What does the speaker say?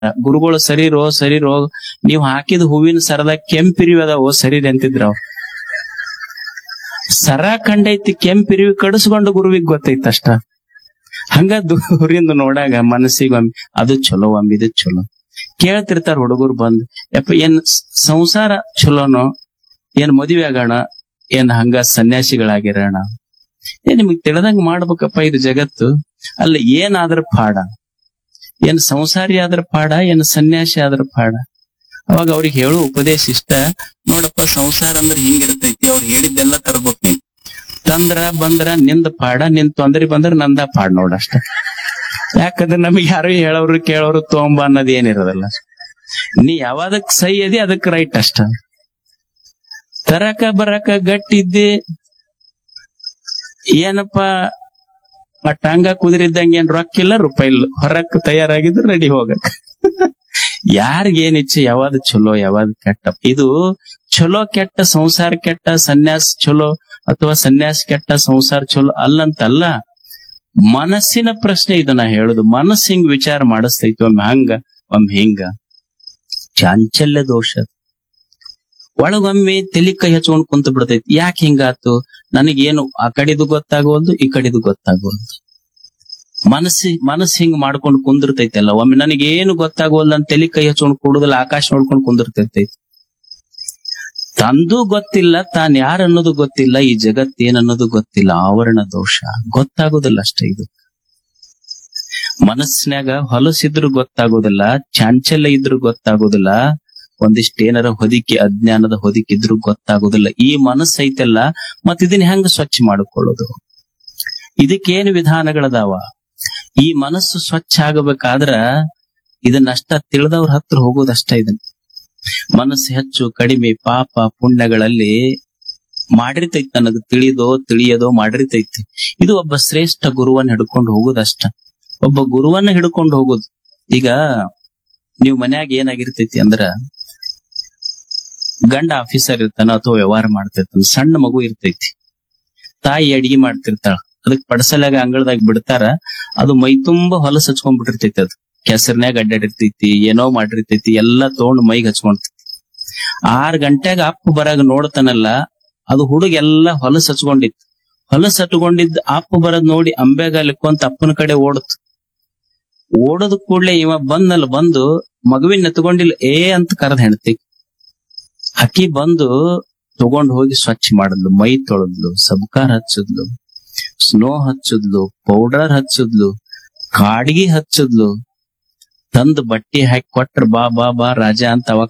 ಗುರುಗಳು ಸರಿರೋ ಸರಿರೋ ನೀವ್ ಹಾಕಿದ ಹೂವಿನ ಸರದ ಕೆಂಪಿರಿವಿ ಅದಾವೋ ಸರಿರಿ ಅಂತಿದ್ರ ಅವ್ರು ಸರ ಕಂಡೈತಿ ಕೆಂಪಿರಿವಿ ಕಡಿಸ್ಕೊಂಡು ಗುರುವಿಗ್ ಗೊತ್ತೈತ ಅಷ್ಟ ಹಂಗ ದೂರಿಂದ ನೋಡಾಗ ಮನಸ್ಸಿಗೆ ಒಮ್ಮೆ ಅದು ಚಲೋ ಒಮ್ಮೆ ಇದು ಚಲೋ ಕೇಳ್ತಿರ್ತಾರ ಹುಡುಗರು ಬಂದ್ ಯಪ್ಪ ಏನ್ ಸ್- ಸಂಸಾರ ಚಲೋನೋ ಏನ್ ಮದುವೆ ಆಗೋಣ ಏನ್ ಹಂಗ ಸನ್ಯಾಸಿಗಳಾಗಿರೋಣ ಏನ್ ನಿಮಗ್ ತಿಳಿದಂಗ ಮಾಡ್ಬೇಕಪ್ಪ ಇದು ಜಗತ್ತು ಅಲ್ಲ ಏನಾದ್ರ ಪಾಡ ಏನ್ ಸಂಸಾರಿ ಆದ್ರ ಪಾಡ ಏನ್ ಸನ್ಯಾಸಿ ಆದ್ರ ಪಾಡ ಅವಾಗ ಅವ್ರಿಗೆ ಹೇಳೋ ಉಪದೇಶ ಇಷ್ಟ ನೋಡಪ್ಪ ಸಂಸಾರ ಅಂದ್ರೆ ಹಿಂಗಿರ್ತೈತಿ ಅವ್ರು ಹೇಳಿದ್ದೆಲ್ಲ ತರ್ಬೇಕು ನೀನ್ ತಂದ್ರ ಬಂದ್ರ ನಿಂದ ಪಾಡ ನಿನ್ ತೊಂದ್ರೆ ಬಂದ್ರ ನಂದ ಪಾಡ್ ನೋಡಷ್ಟ ಯಾಕಂದ್ರೆ ನಮಗೆ ಯಾರು ಹೇಳೋರು ಕೇಳೋರು ತೊಂಬ ಅನ್ನೋದು ಏನಿರೋದಲ್ಲ ನೀ ಯಾವಾದಕ್ ಸೈ ಅದಿ ಅದಕ್ ರೈಟ್ ಅಷ್ಟ ತರಕ ಬರಕ ಗಟ್ಟಿದ್ದಿ ಏನಪ್ಪ ಆ ಟಾಂಗ ಕುದುರಿದ್ದಂಗೆ ಏನ್ ರೊಕ್ಕ ಇಲ್ಲ ರೂಪಾಯಿ ಇಲ್ಲ ಹೊರಕ್ ತಯಾರಾಗಿದ್ರು ರೆಡಿ ಹೋಗಕ್ ಯಾರಿಗ ಏನ್ ಇಚ್ಛೆ ಯಾವಾದ ಚಲೋ ಯಾವಾದ ಕೆಟ್ಟ ಇದು ಚಲೋ ಕೆಟ್ಟ ಸಂಸಾರ ಕೆಟ್ಟ ಸನ್ಯಾಸ ಚಲೋ ಅಥವಾ ಸನ್ಯಾಸ ಕೆಟ್ಟ ಸಂಸಾರ ಚಲೋ ಅಲ್ಲಂತಲ್ಲ ಮನಸ್ಸಿನ ಪ್ರಶ್ನೆ ಇದು ನಾ ಹೇಳುದು ಮನಸ್ಸು ಹಿಂಗ್ ವಿಚಾರ ಮಾಡಿಸ್ತೈತಿ ಒಮ್ಮೆ ಹಂಗ ಒಮ್ಮೆ ಹಿಂಗ ಚಾಂಚಲ್ಯ ದೋಷ ಒಳಗೊಮ್ಮೆ ತಲಿ ಕೈ ಹಚ್ಕೊಂಡ್ ಕುಂತ ಬಿಡ್ತೈತಿ ಯಾಕೆ ಹಿಂಗಾತು ನನಗೇನು ಆ ಕಡೆದು ಗೊತ್ತಾಗೋಲ್ದು ಈ ಕಡೆದು ಗೊತ್ತಾಗೋಲ್ದು ಮನಸ್ಸಿ ಮನಸ್ಸು ಹಿಂಗ್ ಮಾಡ್ಕೊಂಡು ಕುಂದಿರ್ತೈತಲ್ಲ ಒಮ್ಮೆ ನನಗೇನು ಗೊತ್ತಾಗೋಲ್ಲ ಅಂತ ತಲಿ ಕೈ ಹಚ್ಕೊಂಡ್ ಕೂಡುದಲ್ಲ ಆಕಾಶ ನೋಡ್ಕೊಂಡು ಕುಂದಿರ್ತೈತಿ ತಂದು ಗೊತ್ತಿಲ್ಲ ತಾನ್ ಯಾರ್ ಅನ್ನೋದು ಗೊತ್ತಿಲ್ಲ ಈ ಜಗತ್ ಏನ್ ಅನ್ನೋದು ಗೊತ್ತಿಲ್ಲ ಆವರಣ ದೋಷ ಗೊತ್ತಾಗೋದಿಲ್ಲ ಅಷ್ಟೇ ಇದು ಮನಸ್ಸಿನಾಗ ಹೊಲಸಿದ್ರು ಗೊತ್ತಾಗೋದಿಲ್ಲ ಚಾಂಚಲ್ಯ ಇದ್ರು ಗೊತ್ತಾಗೋದಿಲ್ಲ ಒಂದಿಷ್ಟು ಏನಾರ ಹೊದಿಕೆ ಅಜ್ಞಾನದ ಹೊದಿಕೆ ಇದ್ರು ಗೊತ್ತಾಗೋದಿಲ್ಲ ಈ ಮನಸ್ಸು ಐತಲ್ಲ ಮತ್ ಇದನ್ನ ಹೆಂಗ ಸ್ವಚ್ಛ ಮಾಡಿಕೊಳ್ಳೋದು ಇದಕ್ಕೇನು ವಿಧಾನಗಳದಾವ ಈ ಮನಸ್ಸು ಸ್ವಚ್ಛ ಆಗಬೇಕಾದ್ರ ಇದನ್ನಷ್ಟ ತಿಳಿದವ್ರ ಹತ್ರ ಹೋಗೋದಷ್ಟ ಇದನ್ನ ಮನಸ್ಸು ಹೆಚ್ಚು ಕಡಿಮೆ ಪಾಪ ಪುಣ್ಯಗಳಲ್ಲಿ ಮಾಡಿರ್ತೈತಿ ನನಗೆ ತಿಳಿದೋ ತಿಳಿಯದೋ ಮಾಡಿರ್ತೈತಿ ಇದು ಒಬ್ಬ ಶ್ರೇಷ್ಠ ಗುರುವನ್ನ ಹಿಡ್ಕೊಂಡು ಹೋಗೋದಷ್ಟ ಒಬ್ಬ ಗುರುವನ್ನ ಹಿಡ್ಕೊಂಡು ಹೋಗೋದು ಈಗ ನೀವು ಮನ್ಯಾಗ ಏನಾಗಿರ್ತೈತಿ ಅಂದ್ರ ಗಂಡ ಆಫೀಸರ್ ಇರ್ತಾನ ಅಥವಾ ವ್ಯವಹಾರ ಮಾಡ್ತಿರ್ತಾನ ಸಣ್ಣ ಮಗು ಇರ್ತೈತಿ ತಾಯಿ ಅಡಿಗೆ ಮಾಡ್ತಿರ್ತಾಳ ಅದಕ್ ಪಡಸಲಾಗ ಅಂಗಳದಾಗ ಬಿಡ್ತಾರ ಅದು ಮೈ ತುಂಬಾ ಹೊಲಸ್ ಹಚ್ಕೊಂಡ್ಬಿಟ್ಟಿರ್ತೈತಿ ಅದು ಕೆಸರ್ನ್ಯಾಗ ಅಡ್ಡಾಡಿರ್ತೈತಿ ಏನೋ ಮಾಡಿರ್ತೈತಿ ಎಲ್ಲಾ ತಗೊಂಡ್ ಮೈಗ್ ಹಚ್ಕೊಂಡ್ತೈತಿ ಆರ್ ಗಂಟೆಗ ಅಪ್ಪ ಬರಾಗ ನೋಡ್ತಾನಲ್ಲ ಅದು ಹುಡುಗ ಎಲ್ಲಾ ಹೊಲಸ್ ಹಚ್ಕೊಂಡಿತ್ತು ಹೊಲಸ್ ಹಚ್ಕೊಂಡಿದ್ ಅಪ್ಪ ಬರದ್ ನೋಡಿ ಅಂಬೆಗಾಲಿಕ್ಕೊಂತ ಅಪ್ಪನ ಕಡೆ ಓಡತ್ ಓಡೋದ್ ಕೂಡ್ಲೆ ಇವ ಬಂದಲ್ಲ ಬಂದು ಮಗುವಿನ ಎತ್ಕೊಂಡಿಲ್ಲ ಏ ಅಂತ ಕರೆದ್ ಹೆಣ್ತಿ ಅಕ್ಕಿ ಬಂದು ತಗೊಂಡ್ ಹೋಗಿ ಸ್ವಚ್ಛ ಮಾಡಿದ್ಲು ಮೈ ತೊಳೆದ್ಲು ಸಬ್ಕಾರ್ ಹಚ್ಚದ್ಲು ಸ್ನೋ ಹಚ್ಚದ್ಲು ಪೌಡರ್ ಹಚ್ಚದ್ಲು ಕಾಡ್ಗಿ ಹಚ್ಚದ್ಲು ತಂದ್ ಬಟ್ಟಿ ಹಾಕಿ ಕೊಟ್ರ ಬಾ ಬಾ ಬಾ ರಾಜ ಅಂತ ಅವಾಗ